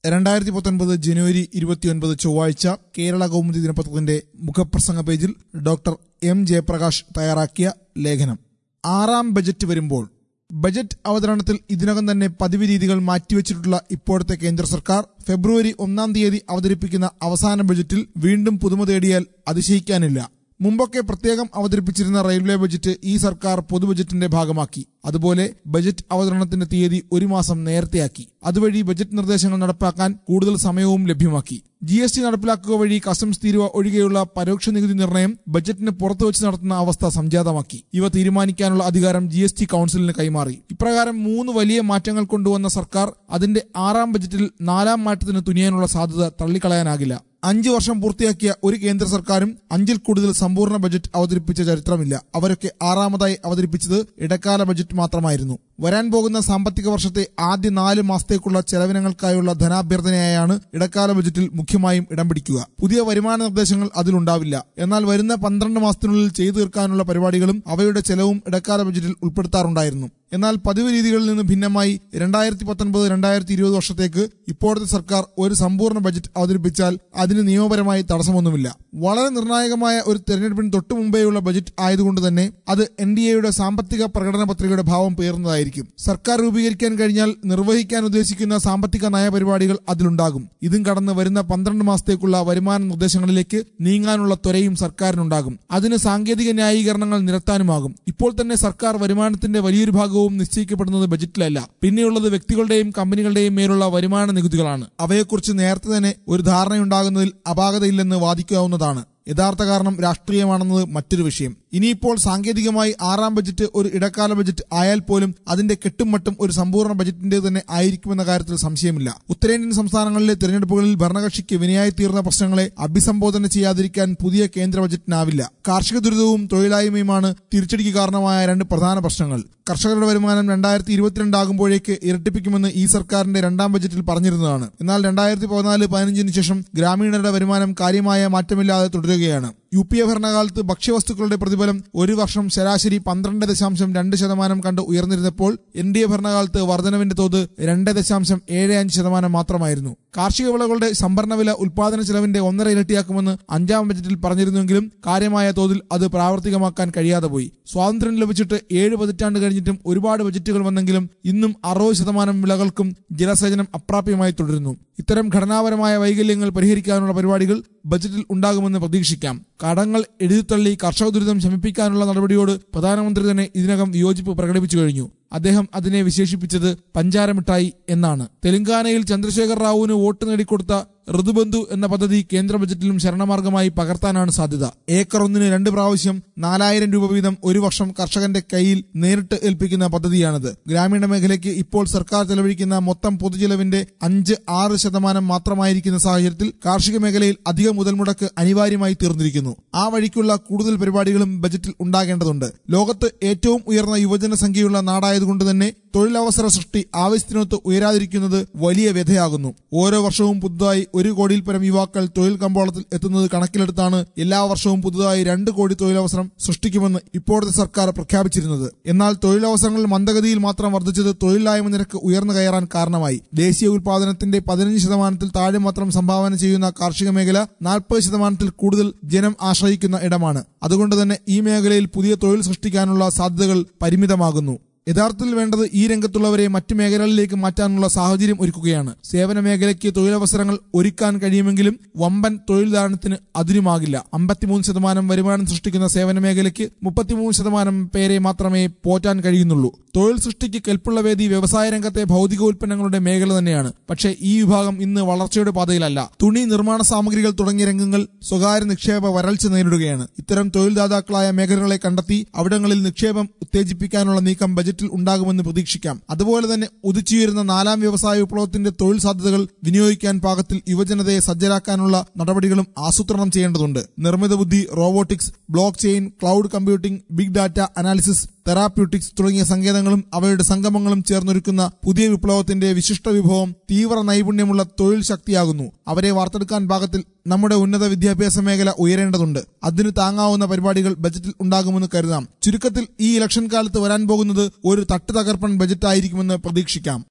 രണ്ടായിരത്തി പത്തൊൻപത് ജനുവരി ഇരുപത്തിയൊൻപത് ചൊവ്വാഴ്ച കേരള കൗമുദി ദിനപത്രത്തിന്റെ മുഖപ്രസംഗ പേജിൽ ഡോക്ടർ എം ജയപ്രകാശ് തയ്യാറാക്കിയ ലേഖനം ആറാം ബജറ്റ് വരുമ്പോൾ ബജറ്റ് അവതരണത്തിൽ ഇതിനകം തന്നെ പതിവ് രീതികൾ മാറ്റിവെച്ചിട്ടുള്ള ഇപ്പോഴത്തെ കേന്ദ്ര സർക്കാർ ഫെബ്രുവരി ഒന്നാം തീയതി അവതരിപ്പിക്കുന്ന അവസാന ബജറ്റിൽ വീണ്ടും പുതുമ തേടിയാൽ അതിശയിക്കാനില്ല മുമ്പൊക്കെ പ്രത്യേകം അവതരിപ്പിച്ചിരുന്ന റെയിൽവേ ബജറ്റ് ഈ സർക്കാർ പൊതുബജറ്റിന്റെ ഭാഗമാക്കി അതുപോലെ ബജറ്റ് അവതരണത്തിന്റെ തീയതി ഒരു മാസം നേരത്തെയാക്കി അതുവഴി ബജറ്റ് നിർദ്ദേശങ്ങൾ നടപ്പാക്കാൻ കൂടുതൽ സമയവും ലഭ്യമാക്കി ജി എസ് ടി നടപ്പിലാക്കുക വഴി കസ്റ്റംസ് തീരുവ ഒഴികെയുള്ള പരോക്ഷ നികുതി നിർണ്ണയം ബജറ്റിന് പുറത്തുവച്ച് നടത്തുന്ന അവസ്ഥ സംജാതമാക്കി ഇവ തീരുമാനിക്കാനുള്ള അധികാരം ജി എസ് ടി കൌൺസിലിന് കൈമാറി ഇപ്രകാരം മൂന്ന് വലിയ മാറ്റങ്ങൾ കൊണ്ടുവന്ന സർക്കാർ അതിന്റെ ആറാം ബജറ്റിൽ നാലാം മാറ്റത്തിന് തുനിയാനുള്ള സാധ്യത തള്ളിക്കളയാനാകില്ല അഞ്ചു വർഷം പൂർത്തിയാക്കിയ ഒരു കേന്ദ്ര സർക്കാരും അഞ്ചിൽ കൂടുതൽ സമ്പൂർണ്ണ ബജറ്റ് അവതരിപ്പിച്ച ചരിത്രമില്ല അവരൊക്കെ ആറാമതായി അവതരിപ്പിച്ചത് ഇടക്കാല ബജറ്റ് മാത്രമായിരുന്നു വരാൻ പോകുന്ന സാമ്പത്തിക വർഷത്തെ ആദ്യ നാല് മാസത്തേക്കുള്ള ചെലവിനങ്ങൾക്കായുള്ള ധനാഭ്യർത്ഥനയായാണ് ഇടക്കാല ബജറ്റിൽ മുഖ്യമായും ഇടം പിടിക്കുക പുതിയ വരുമാന നിർദ്ദേശങ്ങൾ അതിലുണ്ടാവില്ല എന്നാൽ വരുന്ന പന്ത്രണ്ട് മാസത്തിനുള്ളിൽ ചെയ്തു തീർക്കാനുള്ള പരിപാടികളും അവയുടെ ചെലവും ഇടക്കാല ബജറ്റിൽ ഉൾപ്പെടുത്താറുണ്ടായിരുന്നു എന്നാൽ പതിവ് രീതികളിൽ നിന്ന് ഭിന്നമായി രണ്ടായിരത്തി പത്തൊൻപത് രണ്ടായിരത്തി ഇരുപത് വർഷത്തേക്ക് ഇപ്പോഴത്തെ സർക്കാർ ഒരു സമ്പൂർണ്ണ ബജറ്റ് അവതരിപ്പിച്ചാൽ അതിന് നിയമപരമായി തടസ്സമൊന്നുമില്ല വളരെ നിർണായകമായ ഒരു തെരഞ്ഞെടുപ്പിന് തൊട്ടു മുമ്പേയുള്ള ബജറ്റ് ആയതുകൊണ്ട് തന്നെ അത് എൻ ഡി എയുടെ സാമ്പത്തിക പ്രകടന പത്രികയുടെ ഭാവം പേറുന്നതായിരിക്കും സർക്കാർ രൂപീകരിക്കാൻ കഴിഞ്ഞാൽ നിർവഹിക്കാൻ ഉദ്ദേശിക്കുന്ന സാമ്പത്തിക നയപരിപാടികൾ അതിലുണ്ടാകും ഇതും കടന്ന് വരുന്ന പന്ത്രണ്ട് മാസത്തേക്കുള്ള വരുമാന നിർദ്ദേശങ്ങളിലേക്ക് നീങ്ങാനുള്ള ത്വരയും സർക്കാരിനുണ്ടാകും അതിന് സാങ്കേതിക ന്യായീകരണങ്ങൾ നിരത്താനുമാകും ഇപ്പോൾ തന്നെ സർക്കാർ വരുമാനത്തിന്റെ വലിയൊരു ഭാഗവും നിശ്ചയിക്കപ്പെടുന്നത് ബജറ്റിലല്ല പിന്നെയുള്ളത് വ്യക്തികളുടെയും കമ്പനികളുടെയും മേലുള്ള വരുമാന നികുതികളാണ് അവയെക്കുറിച്ച് നേരത്തെ തന്നെ ഒരു ധാരണയുണ്ടാകുന്നതിൽ അപാകതയില്ലെന്ന് വാദിക്കാവുന്നതാണ് യഥാർത്ഥ കാരണം രാഷ്ട്രീയമാണെന്നത് മറ്റൊരു വിഷയം ഇനിയിപ്പോൾ സാങ്കേതികമായി ആറാം ബജറ്റ് ഒരു ഇടക്കാല ബജറ്റ് ആയാൽ പോലും അതിന്റെ കെട്ടും മട്ടും ഒരു സമ്പൂർണ്ണ ബജറ്റിന്റെ തന്നെ ആയിരിക്കുമെന്ന കാര്യത്തിൽ സംശയമില്ല ഉത്തരേന്ത്യൻ സംസ്ഥാനങ്ങളിലെ തിരഞ്ഞെടുപ്പുകളിൽ ഭരണകക്ഷിക്ക് വിനയായി തീർന്ന പ്രശ്നങ്ങളെ അഭിസംബോധന ചെയ്യാതിരിക്കാൻ പുതിയ കേന്ദ്ര ബജറ്റിനാവില്ല കാർഷിക ദുരിതവും തൊഴിലായ്മയുമാണ് തിരിച്ചടിക്ക് കാരണമായ രണ്ട് പ്രധാന പ്രശ്നങ്ങൾ കർഷകരുടെ വരുമാനം രണ്ടായിരത്തി ഇരുപത്തിരണ്ടാകുമ്പോഴേക്ക് ഇരട്ടിപ്പിക്കുമെന്ന് ഈ സർക്കാരിന്റെ രണ്ടാം ബജറ്റിൽ പറഞ്ഞിരുന്നതാണ് എന്നാൽ രണ്ടായിരത്തി പതിനാല് പതിനഞ്ചിന് ശേഷം ഗ്രാമീണരുടെ വരുമാനം കാര്യമായ മാറ്റമില്ലാതെ തുടരുകയാണ് യു പി എ ഭരണകാലത്ത് ഭക്ഷ്യവസ്തുക്കളുടെ പ്രതിഫലം ഒരു വർഷം ശരാശരി പന്ത്രണ്ട് ദശാംശം രണ്ട് ശതമാനം കണ്ട് ഉയർന്നിരുന്നപ്പോൾ എൻ ഡി എ ഭരണകാലത്ത് വർധനവിന്റെ തോത് രണ്ട് ദശാംശം ഏഴ് അഞ്ച് ശതമാനം മാത്രമായിരുന്നു കാർഷിക വിളകളുടെ സംഭരണ വില ഉൽപാദന ചെലവിന്റെ ഒന്നര ഇരട്ടിയാക്കുമെന്ന് അഞ്ചാം ബജറ്റിൽ പറഞ്ഞിരുന്നെങ്കിലും കാര്യമായ തോതിൽ അത് പ്രാവർത്തികമാക്കാൻ കഴിയാതെ പോയി സ്വാതന്ത്ര്യം ലഭിച്ചിട്ട് ഏഴ് പതിറ്റാണ്ട് കഴിഞ്ഞിട്ടും ഒരുപാട് ബജറ്റുകൾ വന്നെങ്കിലും ഇന്നും അറുപത് ശതമാനം വിളകൾക്കും ജലസേചനം അപ്രാപ്യമായി തുടരുന്നു ഇത്തരം ഘടനാപരമായ വൈകല്യങ്ങൾ പരിഹരിക്കാനുള്ള പരിപാടികൾ ബജറ്റിൽ ഉണ്ടാകുമെന്ന് പ്രതീക്ഷിക്കാം കടങ്ങൾ എഴുതിത്തള്ളി കർഷക ദുരിതം ശമിപ്പിക്കാനുള്ള നടപടിയോട് പ്രധാനമന്ത്രി തന്നെ ഇതിനകം വിയോജിപ്പ് പ്രകടിപ്പിച്ചു കഴിഞ്ഞു അദ്ദേഹം അതിനെ വിശേഷിപ്പിച്ചത് പഞ്ചാരമിഠായി എന്നാണ് തെലങ്കാനയിൽ ചന്ദ്രശേഖർ റാവുവിന് വോട്ട് നേടിക്കൊടുത്ത ഋതുബന്ധു എന്ന പദ്ധതി കേന്ദ്ര ബജറ്റിലും ശരണമാർഗമായി പകർത്താനാണ് സാധ്യത ഏക്കർ ഒന്നിന് രണ്ട് പ്രാവശ്യം നാലായിരം രൂപ വീതം ഒരു വർഷം കർഷകന്റെ കയ്യിൽ നേരിട്ട് ഏൽപ്പിക്കുന്ന പദ്ധതിയാണിത് ഗ്രാമീണ മേഖലയ്ക്ക് ഇപ്പോൾ സർക്കാർ ചെലവഴിക്കുന്ന മൊത്തം പൊതുചെലവിന്റെ അഞ്ച് ആറ് ശതമാനം മാത്രമായിരിക്കുന്ന സാഹചര്യത്തിൽ കാർഷിക മേഖലയിൽ അധിക മുതൽ മുടക്ക് അനിവാര്യമായി തീർന്നിരിക്കുന്നു ആ വഴിക്കുള്ള കൂടുതൽ പരിപാടികളും ബജറ്റിൽ ഉണ്ടാകേണ്ടതുണ്ട് ലോകത്ത് ഏറ്റവും ഉയർന്ന യുവജന സംഖ്യയുള്ള നാടായതുകൊണ്ട് തന്നെ തൊഴിലവസര സൃഷ്ടി ആവശ്യത്തിനൊത്ത് ഉയരാതിരിക്കുന്നത് വലിയ വ്യഥയാകുന്നു ഓരോ വർഷവും പുതുതായി ഒരു കോടിയിൽ പരം യുവാക്കൾ തൊഴിൽ കമ്പോളത്തിൽ എത്തുന്നത് കണക്കിലെടുത്താണ് എല്ലാ വർഷവും പുതുതായി രണ്ട് കോടി തൊഴിലവസരം സൃഷ്ടിക്കുമെന്ന് ഇപ്പോഴത്തെ സർക്കാർ പ്രഖ്യാപിച്ചിരുന്നത് എന്നാൽ തൊഴിലവസരങ്ങൾ മന്ദഗതിയിൽ മാത്രം വർദ്ധിച്ചത് തൊഴിലില്ലായ്മ നിരക്ക് ഉയർന്നു കയറാൻ കാരണമായി ദേശീയ ഉൽപാദനത്തിന്റെ പതിനഞ്ച് ശതമാനത്തിൽ താഴെ മാത്രം സംഭാവന ചെയ്യുന്ന കാർഷിക മേഖല നാൽപ്പത് ശതമാനത്തിൽ കൂടുതൽ ജനം ആശ്രയിക്കുന്ന ഇടമാണ് അതുകൊണ്ട് തന്നെ ഈ മേഖലയിൽ പുതിയ തൊഴിൽ സൃഷ്ടിക്കാനുള്ള സാധ്യതകൾ പരിമിതമാകുന്നു യഥാർത്ഥത്തിൽ വേണ്ടത് ഈ രംഗത്തുള്ളവരെ മറ്റു മേഖലകളിലേക്ക് മാറ്റാനുള്ള സാഹചര്യം ഒരുക്കുകയാണ് സേവന മേഖലയ്ക്ക് തൊഴിലവസരങ്ങൾ ഒരുക്കാൻ കഴിയുമെങ്കിലും വമ്പൻ തൊഴിൽ ദാനത്തിന് അതിനുമാകില്ല അമ്പത്തിമൂന്ന് ശതമാനം വരുമാനം സൃഷ്ടിക്കുന്ന സേവന മേഖലയ്ക്ക് മുപ്പത്തിമൂന്ന് ശതമാനം പേരെ മാത്രമേ പോറ്റാൻ കഴിയുന്നുള്ളൂ തൊഴിൽ സൃഷ്ടിക്ക് കെൽപ്പുള്ള വേദി വ്യവസായ രംഗത്തെ ഭൗതിക ഉൽപ്പന്നങ്ങളുടെ മേഖല തന്നെയാണ് പക്ഷേ ഈ വിഭാഗം ഇന്ന് വളർച്ചയുടെ പാതയിലല്ല തുണി നിർമ്മാണ സാമഗ്രികൾ തുടങ്ങിയ രംഗങ്ങൾ സ്വകാര്യ നിക്ഷേപ വരൾച്ച നേരിടുകയാണ് ഇത്തരം തൊഴിൽദാതാക്കളായ മേഖലകളെ കണ്ടെത്തി അവിടങ്ങളിൽ നിക്ഷേപം ഉത്തേജിപ്പിക്കാനുള്ള നീക്കം ബജറ്റ് ബജറ്റിൽ ഉണ്ടാകുമെന്ന് പ്രതീക്ഷിക്കാം അതുപോലെ തന്നെ ഉദിച്ചുയരുന്ന നാലാം വ്യവസായ വിപ്ലവത്തിന്റെ തൊഴിൽ സാധ്യതകൾ വിനിയോഗിക്കാൻ പാകത്തിൽ യുവജനതയെ സജ്ജരാക്കാനുള്ള നടപടികളും ആസൂത്രണം ചെയ്യേണ്ടതുണ്ട് നിർമ്മിത ബുദ്ധി robotics blockchain cloud computing big data analysis therapeutics തുടങ്ങിയ സങ്കേതങ്ങളും അവയുടെ സംഗമങ്ങളും ചേർന്നൊരുക്കുന്ന പുതിയ വിപ്ലവത്തിന്റെ വിശിഷ്ട വിഭവം തീവ്ര നൈപുണ്യമുള്ള തൊഴിൽ ശക്തിയാകുന്നു അവരെ വാർത്തെടുക്കാൻ പാകത്തിൽ നമ്മുടെ ഉന്നത വിദ്യാഭ്യാസ മേഖല ഉയരേണ്ടതുണ്ട് അതിന് താങ്ങാവുന്ന പരിപാടികൾ ബജറ്റിൽ ഉണ്ടാകുമെന്ന് കരുതാം ചുരുക്കത്തിൽ ഈ ഇലക്ഷൻ കാലത്ത് വരാൻ പോകുന്നത് ഒരു തട്ടുതകർപ്പൻ ബജറ്റ് ആയിരിക്കുമെന്ന് പ്രതീക്ഷിക്കാം